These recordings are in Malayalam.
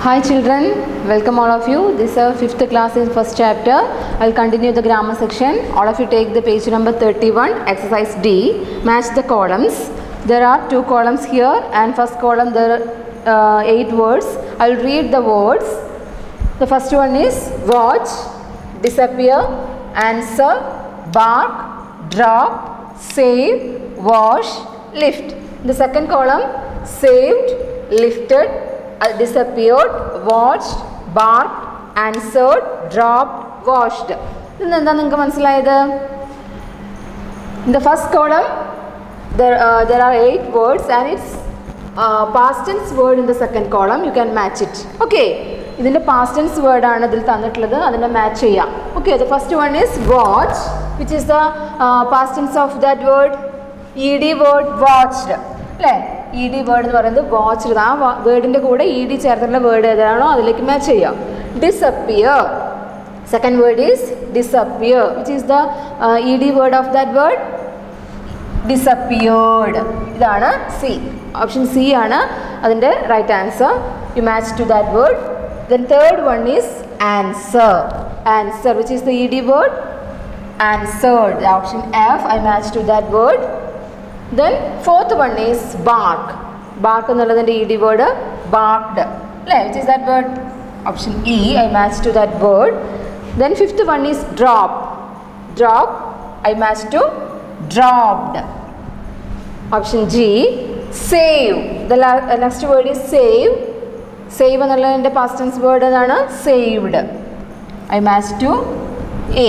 Hi children, welcome all of you. This is our fifth class in first chapter. I'll continue the grammar section. All of you take the page number 31, exercise D. Match the columns. There are two columns here and first column there are uh, eight words. I'll read the words. The first one is watch, disappear, answer, bark, drop, save, wash, lift. The second column saved, lifted, uh, disappeared, watched, barked, answered, dropped, washed. ഇന്ന് എന്താ നിങ്ങൾക്ക് മനസ്സിലായത് In the first column, there, uh, there are eight words and it's uh, past tense word in the second column. You can match it. Okay. ഇതിൻ്റെ പാസ്റ്റ് ടെൻസ് വേർഡ് ആണ് ഇതിൽ തന്നിട്ടുള്ളത് അതിനെ മാച്ച് ചെയ്യാം okay the first one is watch which is the past tense of that word E D word watched അല്ലേ ഇ ഡി വേർഡ് എന്ന് പറയുന്നത് വാച്ച്ഡ് ആ വേർഡിൻ്റെ കൂടെ ഇ ഡി ചേർത്തിട്ടുള്ള വേർഡ് ഏതാണോ അതിലേക്ക് മാച്ച് ചെയ്യാം disappear second word is disappear which is the E D word of that word disappeared ഇതാണ് സി ഓപ്ഷൻ സി ആണ് അതിൻ്റെ right answer you match to that word then third one is answer answer which is the E D word answered option F I match to that word then fourth one is bark bark എന്നുള്ളതിൻ്റെ ഇ ഡി വേർഡ് ബാർക്ക്ഡ് അല്ലേ which is that word option E I match to that word then fifth one is drop drop I match to dropped. Option G, save. The la next word is save. Save എന്നുള്ളതിൻ്റെ past tense word ഏതാണ് saved. I match to A.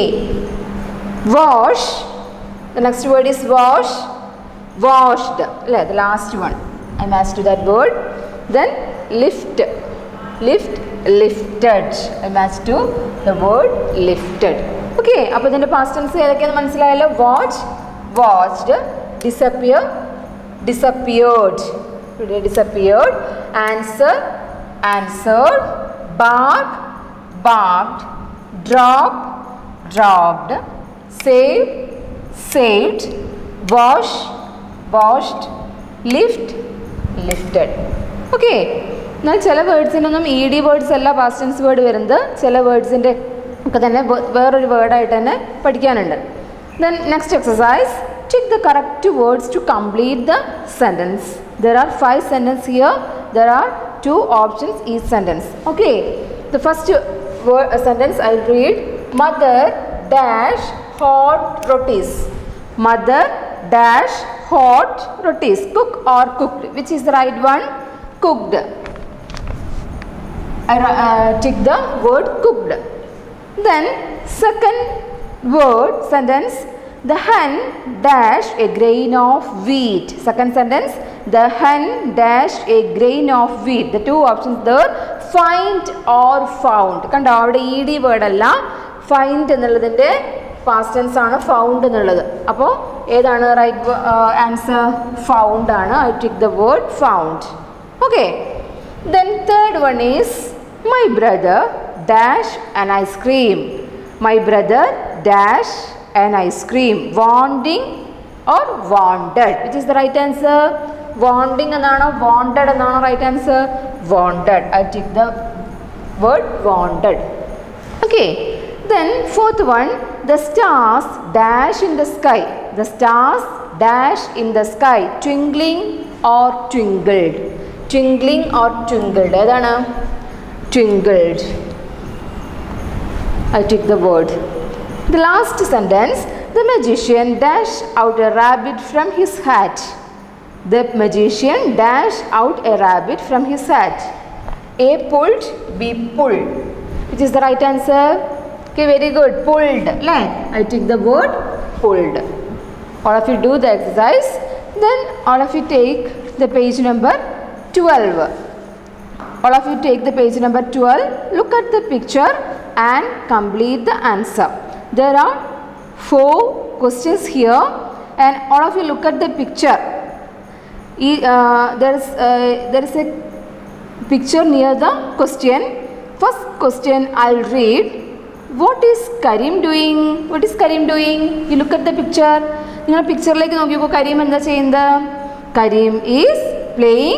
Wash. The next word is wash. Washed. അല്ലേ the last one. I match to that word. Then lift. Lift, lifted. I match to the word lifted. Okay അപ്പോൾ ഇതിൻ്റെ പാസ്റ്റ് ടെൻസ് ഏതൊക്കെയാണെന്ന് മനസ്സിലായല്ലോ watch watched, disappear, disappeared, disappeared, answer, answered, bark, barked, drop, dropped, save, saved, wash, washed, lift, lifted. Okay എന്നാൽ ചില വേർഡ്സിനൊന്നും ഇ ഡി വേർഡ്സ് അല്ല പാസ്റ്റൻസ് വേർഡ് വരുന്നത് ചില വേർഡ്സിൻ്റെ ഒക്കെ തന്നെ വേറൊരു വേർഡായിട്ട് തന്നെ പഠിക്കാനുണ്ട് Then next exercise, check the correct words to complete the sentence. There are five sentences here. There are two options each sentence. Okay. The first word, uh, sentence I'll read. Mother dash hot rotis. Mother dash hot rotis. Cook or cooked. Which is the right one? Cooked. I uh, tick the word cooked. Then second word sentence the hen dash a grain of wheat second sentence the hen dash a grain of wheat the two options there find or found കണ്ടോ അവിടെ ഇ ഡി വേർഡ് അല്ല ഫൈൻഡ് എന്നുള്ളതിൻ്റെ പാസ്റ്റ് ടെൻസ് ആണ് ഫൗണ്ട് എന്നുള്ളത് അപ്പോൾ ഏതാണ് റൈറ്റ് ആൻസർ ഫൗണ്ട് ആണ് I tick the word found okay then third one is my brother dash an ice cream. My brother dash an ice cream. Wanting or wanted. Which is the right answer? Wanting എന്നാണോ wanted എന്നാണോ right answer? Wanted. I take the word wanted. Okay. Then fourth one, the stars dash in the sky. The stars dash in the sky. Twinkling or twinkled. Twinkling or twinkled. ഏതാണ് twinkled. I take the word. The last sentence the magician dashed out a rabbit from his hat. The magician dashed out a rabbit from his hat. A pulled, B pulled. Which is the right answer? Okay, very good. Pulled. Like, I take the word pulled. All of you do the exercise. Then all of you take the page number 12. All of you take the page number 12. Look at the picture and complete the answer. There are four questions here and all of you look at the picture. Uh, there, is, uh, there is a picture near the question. First question I'll read. What is Karim doing? What is Karim doing? You look at the picture. നിങ്ങൾ പിക്ചറിലേക്ക് നോക്കിയപ്പോൾ കരീം എന്താ ചെയ്യുന്നത് Karim is playing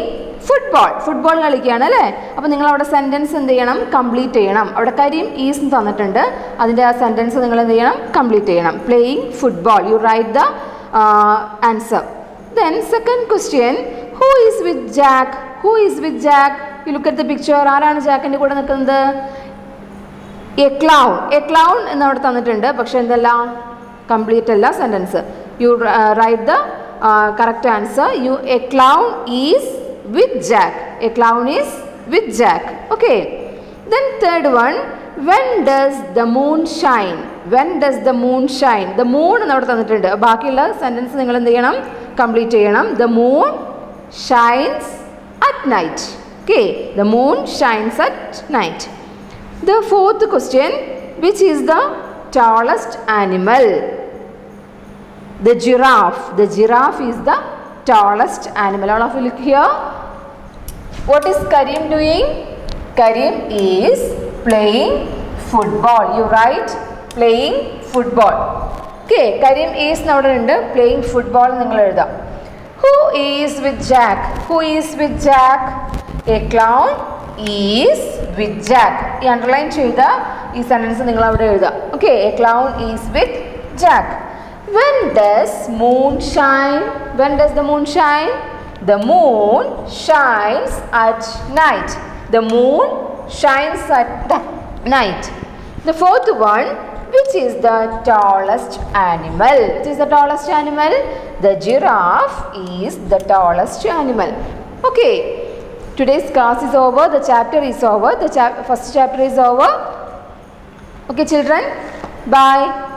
football football കളിക്കുകയാണ് അല്ലേ അപ്പോൾ നിങ്ങൾ അവിടെ സെൻറ്റൻസ് എന്ത് ചെയ്യണം കംപ്ലീറ്റ് ചെയ്യണം അവിടെ കരീം ഈസ് തന്നിട്ടുണ്ട് അതിൻ്റെ ആ സെൻറ്റൻസ് നിങ്ങൾ എന്ത് ചെയ്യണം കംപ്ലീറ്റ് ചെയ്യണം playing football you write the answer then second question who is with Jack who is with Jack you look at the picture ആരാണ് ജാക്കിൻ്റെ കൂടെ നിൽക്കുന്നത് എ ക്ലൗൺ എ ക്ലൗൺ എന്ന് അവിടെ തന്നിട്ടുണ്ട് പക്ഷെ എന്തല്ല കംപ്ലീറ്റ് അല്ല sentence you write the correct answer you a clown is with Jack a clown is with Jack okay then third one when does the moon shine when does the moon shine the moon എന്ന് അവിടെ തന്നിട്ടുണ്ട് ബാക്കിയുള്ള സെൻറ്റൻസ് നിങ്ങൾ എന്ത് ചെയ്യണം കംപ്ലീറ്റ് ചെയ്യണം the moon shines at night okay the moon shines at night The fourth question Which is the tallest animal? The giraffe. The giraffe is the tallest animal. All of you look here. What is Karim doing? Karim is playing football. You write playing football. Okay, Karim is അവിടെ ഉണ്ട് പ്ലേയിങ് ഫുട്ബോൾ നിങ്ങൾ എഴുതാം who is with Jack who is with Jack a clown is with Jack ഈ അണ്ടർലൈൻ ചെയ്ത ഈ സെൻറ്റൻസ് നിങ്ങൾ അവിടെ എഴുതുക okay a clown is with Jack when does moon shine when does the moon shine the moon shines at night the moon shines at night The fourth one, which is the tallest animal? Which is the tallest animal? The giraffe is the tallest animal. Okay, today's class is over. The chapter is over. The chap- first chapter is over. Okay, children. Bye.